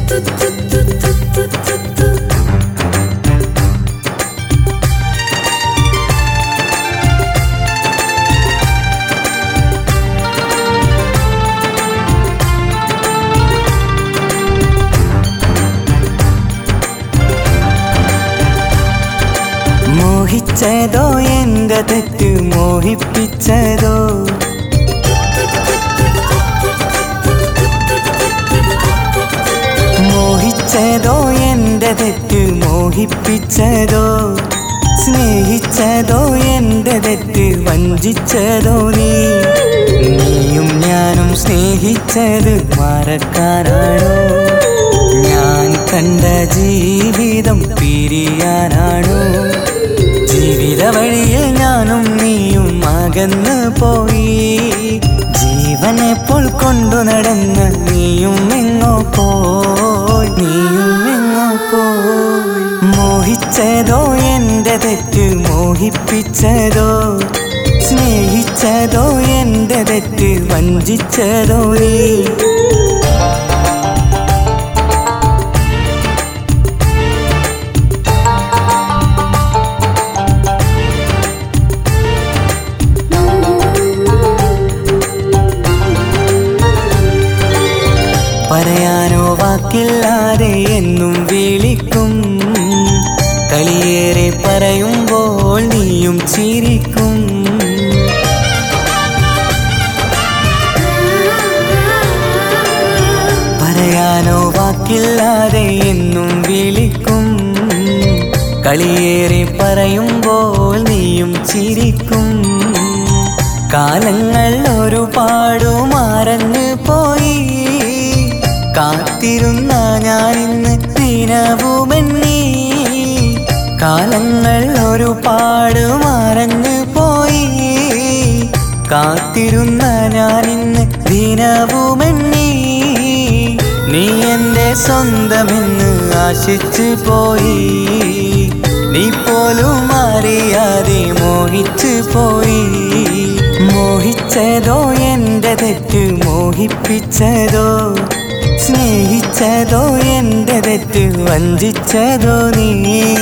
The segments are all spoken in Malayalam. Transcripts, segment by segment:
മോഹിച്ചതോ എന്റെ തെറ്റ് മോഹിപ്പിച്ചതോ മോഹിച്ചതോ എന്റെ തെറ്റ് മോഹിപ്പിച്ചതോ സ്നേഹിച്ചതോ എന്റെ തെറ്റ് വഞ്ചിച്ചതോ നീ നീയും ഞാനും സ്നേഹിച്ചത് മറക്കാനാണോ ഞാൻ കണ്ട ജീവിതം പിരിയാനാണോ ജീവിത വഴിയിൽ ഞാനും നീയും അകന്നു പോയി ജീവനെപ്പോൾ കൊണ്ടു നടന്ന നീയും എങ്ങോ പോയി നീയും എങ്ങോ പോയി മോഹിച്ചതോ എന്റെ തെറ്റ് മോഹിപ്പിച്ചതോ സ്നേഹിച്ചതോ എന്റെ തെറ്റ് വഞ്ചിച്ചതോ നീ പറയാനോ വാക്കില്ലാതെ എന്നും വിളിക്കും കളിയേറെ പറയുമ്പോൾ നീയും ചിരിക്കും പറയാനോ വാക്കില്ലാതെ എന്നും വിളിക്കും കളിയേറെ പറയുമ്പോൾ നീയും ചിരിക്കും കാലങ്ങൾ ഒരുപാടു മറന്നു പോയി കാത്തിരുന്ന ഞാനിന്ന് ദിനവുമെണ്ണി കാലങ്ങൾ ഒരുപാട് മറന്നു പോയി കാത്തിരുന്ന ഞാനിന്ന് ദിനവുമെണ്ണി നീ എന്റെ സ്വന്തമെന്ന് ആശിച്ചു പോയി നീ പോലും അറിയാതെ മോഹിച്ചു പോയി മോഹിച്ചതോ എന്റെ തെറ്റ് മോഹിപ്പിച്ചതോ സ്നേഹിച്ചതോ എന്റെ തെറ്റ് വഞ്ചിച്ചതോ നീ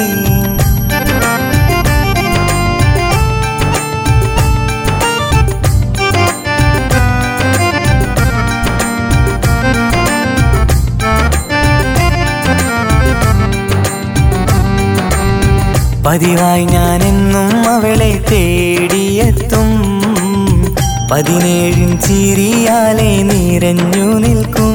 പതിവായി ഞാൻ എന്നും അവളെ തേടിയെത്തും പതിനേഴിൻ ചിരിയാലെ നിറഞ്ഞു നിൽക്കും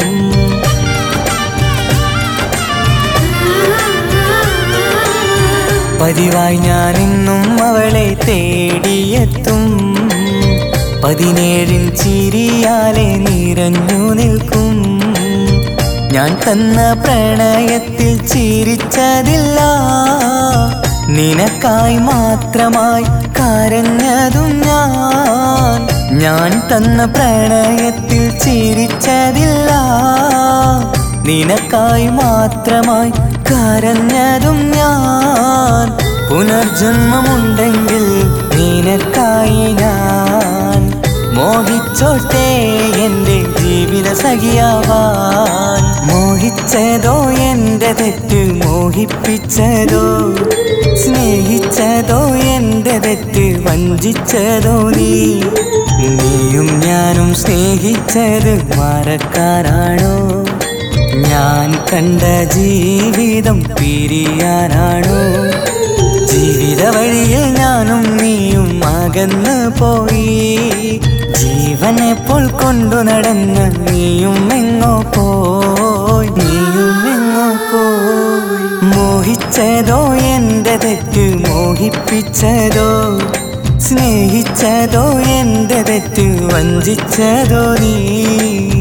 പതിവായി ഞാൻ എന്നും അവളെ തേടിയെത്തും പതിനേഴിൻ ചിരിയാലെ നിറഞ്ഞു നിൽക്കും ഞാൻ തന്ന പ്രണയത്തിൽ ചിരിച്ചതില്ല നിനക്കായി മാത്രമായി കരഞ്ഞതും ഞാൻ ഞാൻ തന്ന പ്രണയത്തിൽ ചിരിച്ചതില്ല നിനക്കായി മാത്രമായി കരഞ്ഞതും ഞാൻ പുനർജന്മമുണ്ടെങ്കിൽ നിനക്കായി ഞാൻ മോഹിച്ചോട്ടെ എന്റെ ജീവിത സഖിയാവാൻ മോഹിച്ചതോ എന്റെ തെറ്റ് മോഹിപ്പിച്ചതോ സ്നേഹിച്ചതോ എന്റെ തെറ്റ് വഞ്ചിച്ചതോ നീ നീയും ഞാനും സ്നേഹിച്ചത് മറക്കാനാണോ ഞാൻ കണ്ട ജീവിതം പിരിയാനാണോ ജീവിത വഴിയിൽ ഞാനും നീയും അകന്നു പോയി ജീവനെപ്പോൾ കൊണ്ടു നടന്ന നീയും എങ്ങോ പോയി നീയും എങ്ങോ പോയി മോഹിച്ചതോ എന്റെ തെറ്റ് മോഹിപ്പിച്ചതോ സ്നേഹിച്ചതോ എന്റെ തെറ്റ് വഞ്ചിച്ചതോ നീ